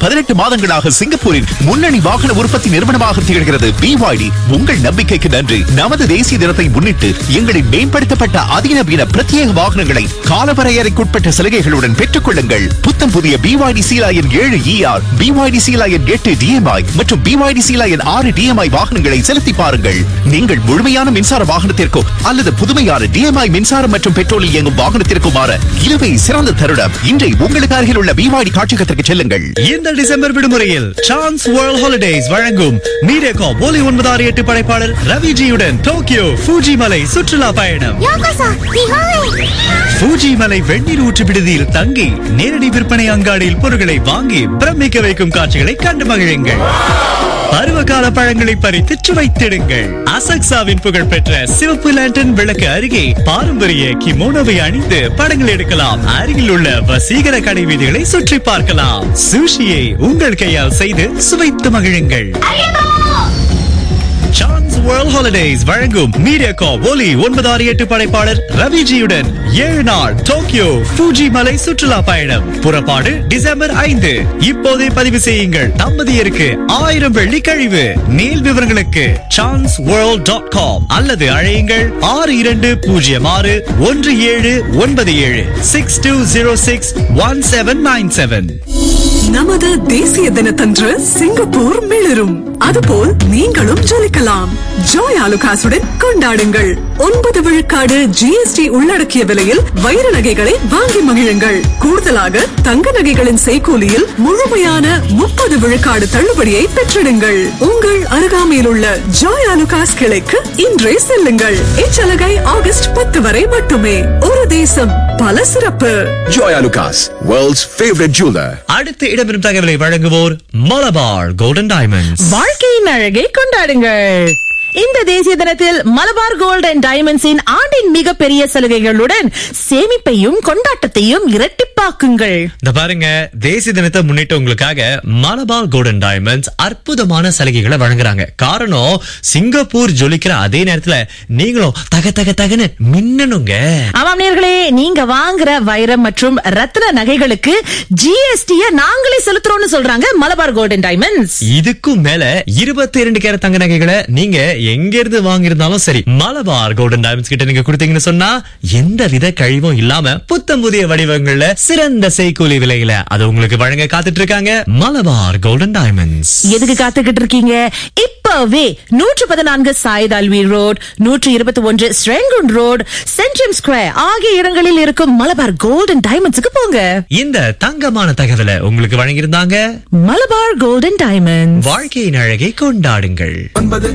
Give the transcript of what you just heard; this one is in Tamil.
பதினெட்டு மாதங்களாக சிங்கப்பூரின் முன்னணி வாகன உற்பத்தி நிறுவனமாக திகழ்கிறது பிவாய்டி உங்கள் நம்பிக்கைக்கு நன்றி நமது தேசிய தினத்தை முன்னிட்டு எங்களின் மேம்படுத்தப்பட்ட அதிநவீன பிரத்யேக வாகனங்களை காலவரையறைக்குட்பட்ட சலுகைகளுடன் பெற்றுக் கொள்ளுங்கள் புத்தம் புதிய பிவாய்டி சீலாயன் ஏழு இஆர் பிவாய்டி சீலாயன் எட்டு டிஎம்ஐ மற்றும் பிவாய்டி சீலாயன் ஆறு டிஎம்ஐ வாகனங்களை செலுத்தி பாருங்கள் நீங்கள் முழுமையான மின்சார வாகனத்திற்கோ அல்லது புதுமையான டிஎம்ஐ மின்சாரம் மற்றும் பெட்ரோலில் இயங்கும் வாகனத்திற்கோ மாற இதுவே சிறந்த தருணம் இன்றை உங்களுக்கு அருகில் உள்ள பிவாய்டி காட்சியகத்திற்கு செல்லுங்கள் இந்த டிசம்பர் விடுமுறையில் சான்ஸ் வேர்ல்ட் ஹாலிடேஸ் வழங்கும் மீடியாகா ஒலி ஒன்பது ஆறு எட்டு படைப்பாளர் ரவிஜியுடன் டோக்கியோ ஃபூஜி மலை சுற்றுலா பயணம் ようこそ日本へ ஃபூஜி மலை வெந்நீர் ஊற்று விடுதியில் தங்கி நேரடி விற்பனை அங்காடியில் பொருட்களை வாங்கி பிரமிக்க வைக்கும் காட்சிகளை கண்டு மகிழுங்கள் பருவகால பழங்களை பறித்து சுவைத்திடுங்கள் அசக்சாவின் புகழ்பெற்ற சிவப்பு லேண்டன் விளக்கு அருகே பாரம்பரிய கிமோனோவை அணிந்து படங்கள் எடுக்கலாம் அருகில் உள்ள வசீகர கடை வீதிகளை சுற்றி பார்க்கலாம் சுஷியை உங்கள் கையால் செய்து சுவைத்து மகிழுங்கள் சான்ஸ் வேர்ல்ட் ஹாலிடேஸ் வழங்கும் மீடியா கா ஒலி ஒன்பது ஆறு எட்டு படைப்பாளர் ரவிஜியுடன் ஏழு நாள் டோக்கியோ ஃபூஜி மலை சுற்றுலா பயணம் புறப்பாடு டிசம்பர் ஐந்து இப்போதே பதிவு செய்யுங்கள் தம்பதியருக்கு ஆயிரம் வெள்ளி கழிவு மேல் விவரங்களுக்கு சான்ஸ் வேர்ல்ட் டாட் காம் அல்லது அழையுங்கள் ஆறு இரண்டு பூஜ்ஜியம் ஆறு ஒன்று ஏழு ஒன்பது ஏழு six two zero six one seven nine seven நமது தேசிய தினத்தன்று சிங்கப்பூர் மிளிரும் அதுபோல் நீங்களும் ஜொலிக்கலாம் ஜோய் ஆலுகாசுடன் கொண்டாடுங்கள் ஒன்பது விழுக்காடு ஜிஎஸ்டி உள்ளடக்கிய விலையில் வைர நகைகளை வாங்கி மகிழுங்கள் கூடுதலாக தங்க நகைகளின் செய்கூலியில் முழுமையான முப்பது விழுக்காடு தள்ளுபடியை பெற்றிடுங்கள் உங்கள் அருகாமையில் உள்ள ஜோய் ஆலுகாஸ் கிளைக்கு இன்றே செல்லுங்கள் இச்சலுகை ஆகஸ்ட் பத்து வரை மட்டுமே ஒரு தேசம் பல சிறப்பு Joya Lucas, world's favorite jeweler. அடுத்த இடம்பெறும் தகவலை வழங்குவோர் மலபார் கோல்டன் டைமண்ட்ஸ் வாழ்க்கையின் அழகை கொண்டாடுங்கள் இந்த தேசிய தினத்தில் மலபார் கோல்ட் அண்ட் டைமண்ட்ஸின் ஆண்டின் மிகப்பெரிய சலுகைகளுடன் சேமிப்பையும் கொண்டாட்டத்தையும் இரட்டிப்பாக்குங்கள் இந்த பாருங்க தேசிய தினத்தை முன்னிட்டு உங்களுக்காக மலபார் கோல்டன் டைமண்ட்ஸ் அற்புதமான சலுகைகளை வழங்குறாங்க காரணம் சிங்கப்பூர் ஜொலிக்கிற அதே நேரத்துல நீங்களும் தக தக தகன்னு மின்னணுங்க ஆமாம் நேர்களே நீங்க வாங்குற வைரம் மற்றும் ரத்ன நகைகளுக்கு ஜிஎஸ்டிய நாங்களே செலுத்துறோம்னு சொல்றாங்க மலபார் கோல்ட் அண்ட் டைமண்ட்ஸ் இதுக்கும் மேல இருபத்தி இரண்டு கேரட் தங்க நகைகளை நீங்க எங்க இருந்து வாங்கியிருந்தாலும் சரி மலபார் கோல்டன் டைமண்ட்ஸ் கிட்ட நீங்க கொடுத்தீங்கன்னு சொன்னா எந்த வித கழிவும் இல்லாம புத்தம் புதிய வடிவங்கள்ல சிறந்த செய்கூலி விலையில அது உங்களுக்கு வழங்க காத்துட்டு இருக்காங்க மலபார் கோல்டன் டைமண்ட்ஸ் எதுக்கு காத்துக்கிட்டு இருக்கீங்க இப்பவே நூற்று பதினான்கு சாயத் அல்வி ரோட் நூற்று இருபத்தி ஒன்று ஸ்ரெங்குன் ரோட் சென்ட்ரம் ஸ்கொயர் ஆகிய இடங்களில் இருக்கும் மலபார் கோல்டன் டைமண்ட்ஸுக்கு போங்க இந்த தங்கமான தகவலை உங்களுக்கு வழங்கியிருந்தாங்க மலபார் கோல்டன் டைமண்ட்ஸ் வாழ்க்கையின் அழகை கொண்டாடுங்கள்